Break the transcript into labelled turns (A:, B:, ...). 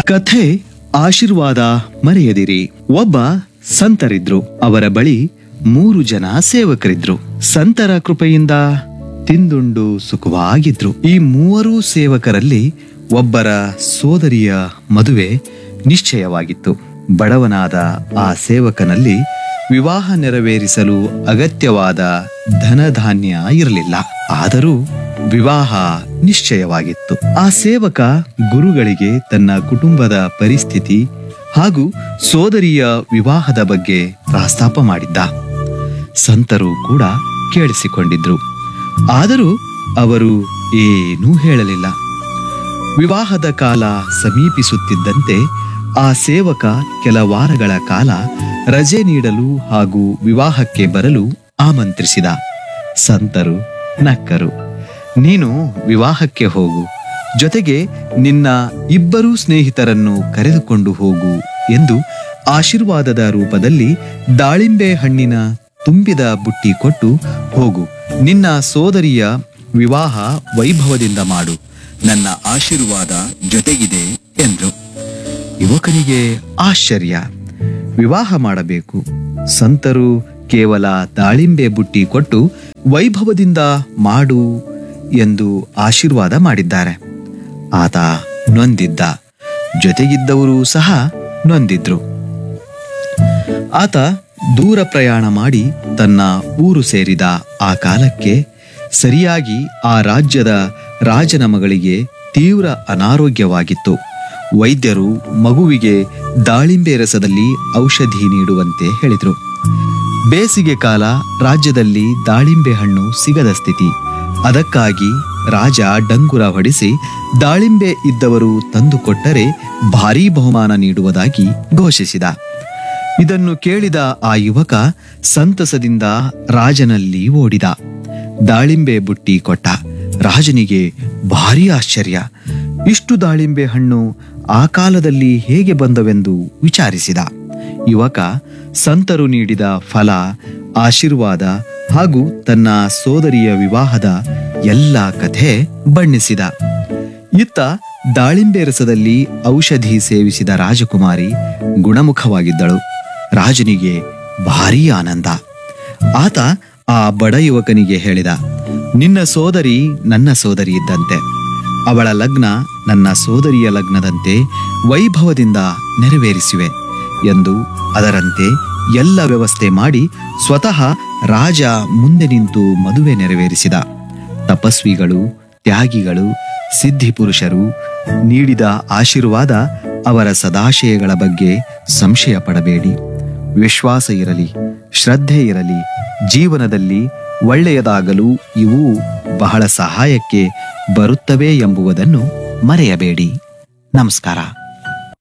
A: ಕಥೆ ಆಶೀರ್ವಾದ ಮರೆಯದಿರಿ ಒಬ್ಬ ಸಂತರಿದ್ರು ಅವರ ಬಳಿ ಮೂರು ಜನ ಸೇವಕರಿದ್ರು ಸಂತರ ಕೃಪೆಯಿಂದ ತಿಂದುಂಡು ಸುಖವಾಗಿದ್ರು ಈ ಮೂವರು ಸೇವಕರಲ್ಲಿ ಒಬ್ಬರ ಸೋದರಿಯ ಮದುವೆ ನಿಶ್ಚಯವಾಗಿತ್ತು ಬಡವನಾದ ಆ ಸೇವಕನಲ್ಲಿ ವಿವಾಹ ನೆರವೇರಿಸಲು ಅಗತ್ಯವಾದ ಧನಧಾನ್ಯ ಇರಲಿಲ್ಲ ಆದರೂ ವಿವಾಹ ನಿಶ್ಚಯವಾಗಿತ್ತು ಆ ಸೇವಕ ಗುರುಗಳಿಗೆ ತನ್ನ ಕುಟುಂಬದ ಪರಿಸ್ಥಿತಿ ಹಾಗೂ ಸೋದರಿಯ ವಿವಾಹದ ಬಗ್ಗೆ ಪ್ರಸ್ತಾಪ ಮಾಡಿದ್ದ ಸಂತರು ಕೂಡ ಕೇಳಿಸಿಕೊಂಡಿದ್ರು ಆದರೂ ಅವರು ಏನೂ ಹೇಳಲಿಲ್ಲ ವಿವಾಹದ ಕಾಲ ಸಮೀಪಿಸುತ್ತಿದ್ದಂತೆ ಆ ಸೇವಕ ಕೆಲ ವಾರಗಳ ಕಾಲ ರಜೆ ನೀಡಲು ಹಾಗೂ ವಿವಾಹಕ್ಕೆ ಬರಲು ಆಮಂತ್ರಿಸಿದ ಸಂತರು ನಕ್ಕರು ನೀನು ವಿವಾಹಕ್ಕೆ ಹೋಗು ಜೊತೆಗೆ ನಿನ್ನ ಇಬ್ಬರೂ ಸ್ನೇಹಿತರನ್ನು ಕರೆದುಕೊಂಡು ಹೋಗು ಎಂದು ಆಶೀರ್ವಾದದ ರೂಪದಲ್ಲಿ ದಾಳಿಂಬೆ ಹಣ್ಣಿನ ತುಂಬಿದ ಬುಟ್ಟಿ ಕೊಟ್ಟು ಹೋಗು ನಿನ್ನ ಸೋದರಿಯ ವಿವಾಹ ವೈಭವದಿಂದ ಮಾಡು ನನ್ನ ಆಶೀರ್ವಾದ ಜೊತೆಗಿದೆ ಎಂದ್ರು ಯುವಕನಿಗೆ ಆಶ್ಚರ್ಯ ವಿವಾಹ ಮಾಡಬೇಕು ಸಂತರು ಕೇವಲ ದಾಳಿಂಬೆ ಬುಟ್ಟಿ ಕೊಟ್ಟು ವೈಭವದಿಂದ ಮಾಡು ಎಂದು ಆಶೀರ್ವಾದ ಮಾಡಿದ್ದಾರೆ ಆತ ನೊಂದಿದ್ದ ಜೊತೆಗಿದ್ದವರು ಸಹ ನೊಂದಿದ್ರು ಆತ ದೂರ ಪ್ರಯಾಣ ಮಾಡಿ ತನ್ನ ಊರು ಸೇರಿದ ಆ ಕಾಲಕ್ಕೆ ಸರಿಯಾಗಿ ಆ ರಾಜ್ಯದ ರಾಜನ ಮಗಳಿಗೆ ತೀವ್ರ ಅನಾರೋಗ್ಯವಾಗಿತ್ತು ವೈದ್ಯರು ಮಗುವಿಗೆ ದಾಳಿಂಬೆ ರಸದಲ್ಲಿ ಔಷಧಿ ನೀಡುವಂತೆ ಹೇಳಿದರು ಬೇಸಿಗೆ ಕಾಲ ರಾಜ್ಯದಲ್ಲಿ ದಾಳಿಂಬೆ ಹಣ್ಣು ಸಿಗದ ಸ್ಥಿತಿ ಅದಕ್ಕಾಗಿ ರಾಜ ಡಂಗುರ ಹೊಡಿಸಿ ದಾಳಿಂಬೆ ಇದ್ದವರು ತಂದುಕೊಟ್ಟರೆ ಭಾರೀ ಬಹುಮಾನ ನೀಡುವುದಾಗಿ ಘೋಷಿಸಿದ ಇದನ್ನು ಕೇಳಿದ ಆ ಯುವಕ ಸಂತಸದಿಂದ ರಾಜನಲ್ಲಿ ಓಡಿದ ದಾಳಿಂಬೆ ಬುಟ್ಟಿ ಕೊಟ್ಟ ರಾಜನಿಗೆ ಭಾರಿ ಆಶ್ಚರ್ಯ ಇಷ್ಟು ದಾಳಿಂಬೆ ಹಣ್ಣು ಆ ಕಾಲದಲ್ಲಿ ಹೇಗೆ ಬಂದವೆಂದು ವಿಚಾರಿಸಿದ ಯುವಕ ಸಂತರು ನೀಡಿದ ಫಲ ಆಶೀರ್ವಾದ ಹಾಗೂ ತನ್ನ ಸೋದರಿಯ ವಿವಾಹದ ಎಲ್ಲ ಕಥೆ ಬಣ್ಣಿಸಿದ ಇತ್ತ ದಾಳಿಂಬೆ ರಸದಲ್ಲಿ ಔಷಧಿ ಸೇವಿಸಿದ ರಾಜಕುಮಾರಿ ಗುಣಮುಖವಾಗಿದ್ದಳು ರಾಜನಿಗೆ ಭಾರೀ ಆನಂದ ಆತ ಆ ಬಡ ಯುವಕನಿಗೆ ಹೇಳಿದ ನಿನ್ನ ಸೋದರಿ ನನ್ನ ಸೋದರಿ ಇದ್ದಂತೆ ಅವಳ ಲಗ್ನ ನನ್ನ ಸೋದರಿಯ ಲಗ್ನದಂತೆ ವೈಭವದಿಂದ ನೆರವೇರಿಸಿವೆ ಎಂದು ಅದರಂತೆ ಎಲ್ಲ ವ್ಯವಸ್ಥೆ ಮಾಡಿ ಸ್ವತಃ ರಾಜ ಮುಂದೆ ನಿಂತು ಮದುವೆ ನೆರವೇರಿಸಿದ ತಪಸ್ವಿಗಳು ತ್ಯಾಗಿಗಳು ಸಿದ್ಧಿಪುರುಷರು ನೀಡಿದ ಆಶೀರ್ವಾದ ಅವರ ಸದಾಶಯಗಳ ಬಗ್ಗೆ ಸಂಶಯ ಪಡಬೇಡಿ ವಿಶ್ವಾಸ ಇರಲಿ ಶ್ರದ್ಧೆ ಇರಲಿ ಜೀವನದಲ್ಲಿ ಒಳ್ಳೆಯದಾಗಲು ಇವು ಬಹಳ ಸಹಾಯಕ್ಕೆ ಬರುತ್ತವೆ ಎಂಬುವುದನ್ನು ಮರೆಯಬೇಡಿ ನಮಸ್ಕಾರ